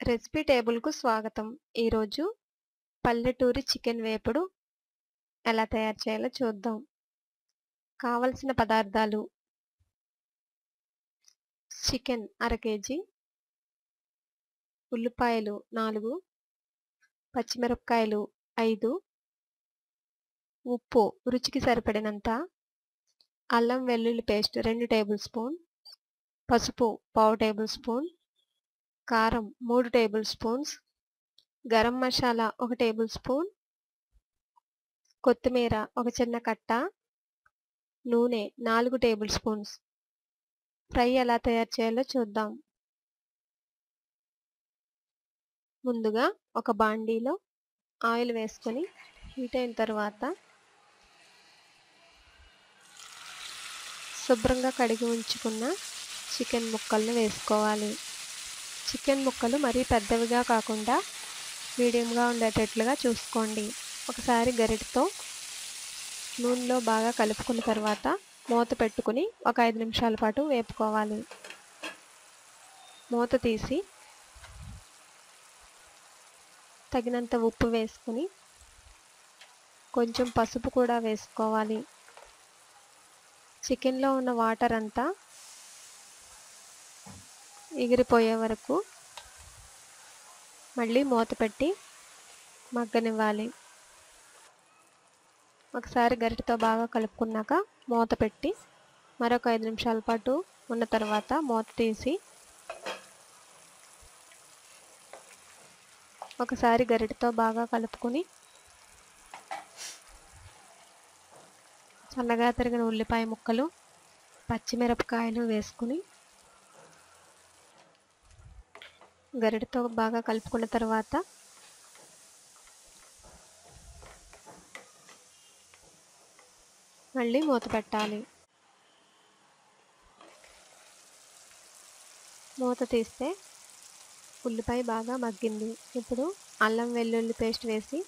recipe టేబుల్కు స్వాగతం ఈరోజు పల్లెటూరి చికెన్ వేపుడు ఎలా తయారు చేయాలో చూద్దాం కావలసిన పదార్థాలు చికెన్ అర కేజీ ఉల్లిపాయలు నాలుగు పచ్చిమిరపకాయలు ఐదు ఉప్పు రుచికి సరిపడినంత అల్లం వెల్లుల్లి పేస్ట్ రెండు టేబుల్ స్పూన్ పసుపు పావు టేబుల్ స్పూన్ కారం మూడు టేబుల్ స్పూన్స్ గరం మసాలా ఒక టేబుల్ స్పూన్ కొత్తిమీర ఒక చిన్న కట్ట నూనె నాలుగు టేబుల్ స్పూన్స్ ఫ్రై ఎలా తయారు చేయాలో చూద్దాం ముందుగా ఒక బాండీలో ఆయిల్ వేసుకొని హీట్ అయిన తర్వాత శుభ్రంగా కడిగి ఉంచుకున్న చికెన్ ముక్కలను వేసుకోవాలి చికెన్ ముక్కలు మరీ పెద్దవిగా కాకుండా మీడియంగా ఉండేటట్లుగా చూసుకోండి ఒకసారి గరిటతో నూనెలో బాగా కలుపుకున్న తర్వాత మూత పెట్టుకుని ఒక ఐదు నిమిషాల పాటు వేపుకోవాలి మూత తీసి తగినంత ఉప్పు వేసుకుని కొంచెం పసుపు కూడా వేసుకోవాలి చికెన్లో ఉన్న వాటర్ అంతా ఎగిరిపోయే వరకు మళ్ళీ మూత పెట్టి మగ్గనివ్వాలి ఒకసారి గరిటతో బాగా కలుపుకున్నాక మూత పెట్టి మరొక ఐదు నిమిషాల పాటు ఉన్న తర్వాత మూత తీసి ఒకసారి గరిటతో బాగా కలుపుకొని సన్నగా తరిగిన ఉల్లిపాయ ముక్కలు పచ్చిమిరపకాయలు వేసుకుని గరిటతో బాగా కలుపుకున్న తర్వాత మళ్ళీ మూత పెట్టాలి మూత తీస్తే ఉల్లిపాయ బాగా మగ్గింది ఇప్పుడు అల్లం వెల్లుల్లి పేస్ట్ వేసి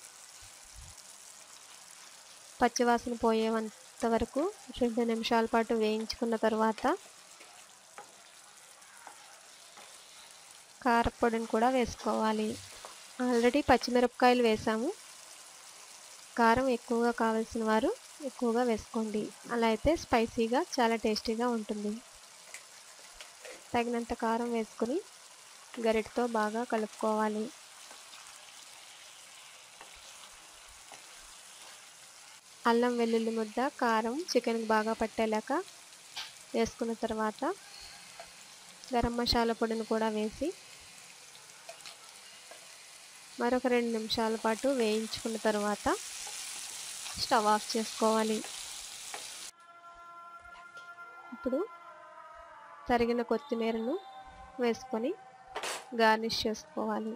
పచ్చివాసన పోయేంత వరకు రెండు నిమిషాల పాటు వేయించుకున్న తర్వాత కారపొడిని కూడా వేసుకోవాలి ఆల్రెడీ పచ్చిమిరపకాయలు వేసాము కారం ఎక్కువగా కావాల్సిన వారు ఎక్కువగా వేసుకోండి అలా అయితే స్పైసీగా చాలా టేస్టీగా ఉంటుంది తగినంత కారం వేసుకుని గరిటతో బాగా కలుపుకోవాలి అల్లం వెల్లుల్లి ముద్ద కారం చికెన్కి బాగా పట్టేలాక వేసుకున్న తర్వాత గరం మసాలా పొడిని కూడా వేసి మరొక రెండు నిమిషాల పాటు వేయించుకున్న తర్వాత స్టవ్ ఆఫ్ చేసుకోవాలి ఇప్పుడు తరిగిన కొత్తిమీరను వేసుకొని గార్నిష్ చేసుకోవాలి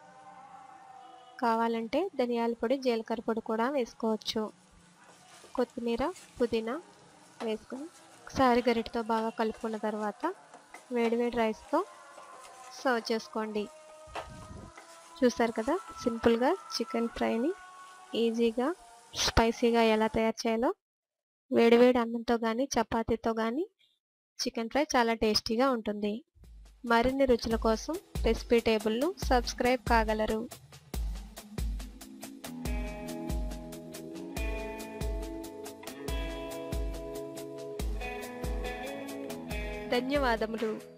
కావాలంటే ధనియాల పొడి జీలకర్ర పొడి కూడా వేసుకోవచ్చు కొత్తిమీర పుదీనా వేసుకొని ఒకసారి గరిటతో బాగా కలుపుకున్న తర్వాత వేడివేడి రైస్తో సర్వ్ చేసుకోండి చూసారు కదా సింపుల్గా చికెన్ ఫ్రైని ఈజీగా స్పైసీగా ఎలా తయారు చేయాలో వేడివేడి అన్నంతో కానీ చపాతీతో కానీ చికెన్ ఫ్రై చాలా టేస్టీగా ఉంటుంది మరిన్ని రుచుల కోసం రెసిపీ టేబుల్ను సబ్స్క్రైబ్ కాగలరు ధన్యవాదములు